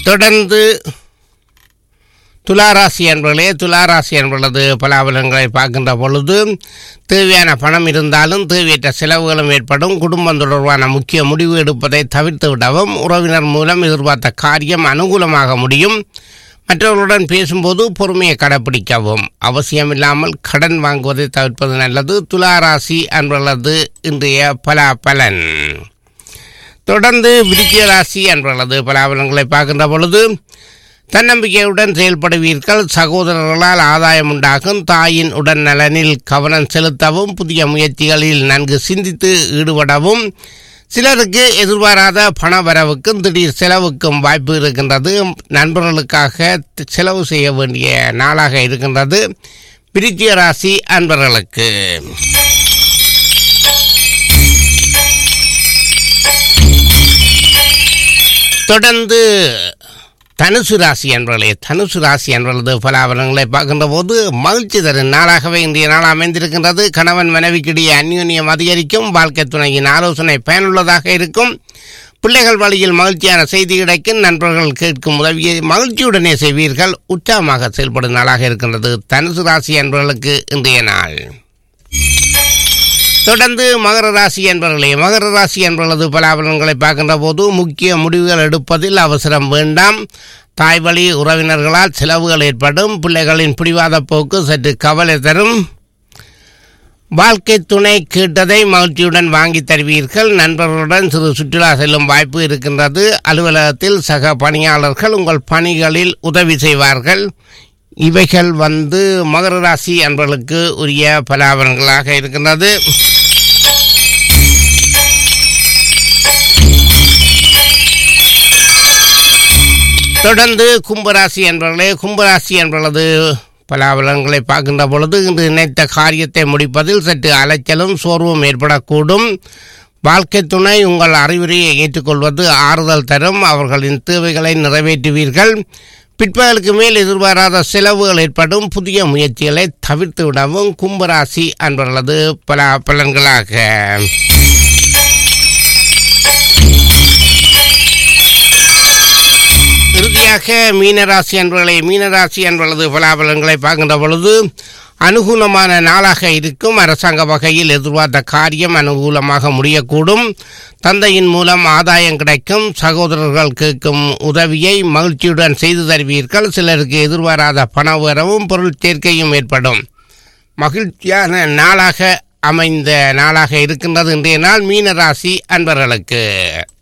தொடர்ந்து துளாராசி என்பர்களே துளாராசி என்பது பலாபலங்களை பார்க்கின்ற பொழுது தேவையான பணம் இருந்தாலும் தேவையற்ற செலவுகளும் ஏற்படும் குடும்பம் தொடர்பான முக்கிய முடிவு எடுப்பதை தவிர்த்து விடவும் உறவினர் மூலம் எதிர்பார்த்த காரியம் அனுகூலமாக முடியும் மற்றவர்களுடன் பேசும்போது பொறுமையை கடைப்பிடிக்கவும் அவசியமில்லாமல் கடன் வாங்குவதை தவிர்ப்பது நல்லது துளாராசி என்பது இன்றைய பலாபலன் தொடர்ந்து விருச்சிக ராசி என்பது பலாபலங்களை பார்க்கின்ற பொழுது தன்னம்பிக்கையுடன் செயல்படுவீர்கள் சகோதரர்களால் ஆதாயம் உண்டாகும் தாயின் உடல் நலனில் கவனம் செலுத்தவும் புதிய முயற்சிகளில் நன்கு சிந்தித்து ஈடுபடவும் சிலருக்கு எதிர்பாராத பண வரவுக்கும் திடீர் செலவுக்கும் வாய்ப்பு இருக்கின்றது நண்பர்களுக்காக செலவு செய்ய வேண்டிய நாளாக இருக்கின்றது விருச்சிக ராசி அன்பர்களுக்கு தொடர்ந்து தனுசு ராசி என்பவர்களே தனுசு ராசி என்பது பலாபலங்களை பார்க்கின்ற போது மகிழ்ச்சி தரும் நாளாகவே இன்றைய நாள் அமைந்திருக்கின்றது கணவன் மனைவிக்கிடையே அந்யோன்யம் அதிகரிக்கும் வாழ்க்கை துணையின் ஆலோசனை பயனுள்ளதாக இருக்கும் பிள்ளைகள் வழியில் மகிழ்ச்சியான செய்தி கிடைக்கும் நண்பர்கள் கேட்கும் உதவியை மகிழ்ச்சியுடனே செய்வீர்கள் உற்சாகமாக செயல்படும் நாளாக இருக்கின்றது தனுசு ராசி என்பவர்களுக்கு இன்றைய நாள் தொடர்ந்து மகர ராசி என்பவர்களே மகர ராசி என்பவர்களது பலாபலன்களை பார்க்கின்ற போது முக்கிய முடிவுகள் எடுப்பதில் அவசரம் வேண்டாம் தாய் வழி உறவினர்களால் செலவுகள் ஏற்படும் பிள்ளைகளின் பிடிவாத போக்கு சற்று கவலை தரும் வாழ்க்கை துணை கேட்டதை மகிழ்ச்சியுடன் வாங்கி தருவீர்கள் நண்பர்களுடன் சிறு சுற்றுலா செல்லும் வாய்ப்பு இருக்கின்றது அலுவலகத்தில் சக பணியாளர்கள் உங்கள் பணிகளில் உதவி செய்வார்கள் இவைகள் வந்து மகர ராசி அன்பர்களுக்கு உரிய பலாபலன்களாக இருக்கின்றது தொடர்ந்து கும்பராசி என்பவர்களே கும்பராசி என்பது பலாபலன்களை பார்க்கின்ற பொழுது இன்று நினைத்த காரியத்தை முடிப்பதில் சற்று அலைச்சலும் சோர்வும் ஏற்படக்கூடும் வாழ்க்கை துணை உங்கள் அறிவுரையை ஏற்றுக்கொள்வது ஆறுதல் தரும் அவர்களின் தேவைகளை நிறைவேற்றுவீர்கள் பிற்பகலுக்கு மேல் எதிர்பாராத செலவுகள் ஏற்படும் புதிய முயற்சிகளை தவிர்த்து விடவும் கும்பராசி அன்பர்களது பல பலன்களாக இறுதியாக மீனராசி அன்பர்களை மீனராசி அன்பர்களது பலாபலன்களை பார்க்கின்ற பொழுது அனுகூலமான நாளாக இருக்கும் அரசாங்க வகையில் எதிர்பார்த்த காரியம் அனுகூலமாக முடியக்கூடும் தந்தையின் மூலம் ஆதாயம் கிடைக்கும் சகோதரர்கள் கேட்கும் உதவியை மகிழ்ச்சியுடன் செய்து தருவீர்கள் சிலருக்கு எதிர்பாராத பண வரவும் பொருள் சேர்க்கையும் ஏற்படும் மகிழ்ச்சியான நாளாக அமைந்த நாளாக இருக்கின்றது இன்றைய நாள் மீனராசி அன்பர்களுக்கு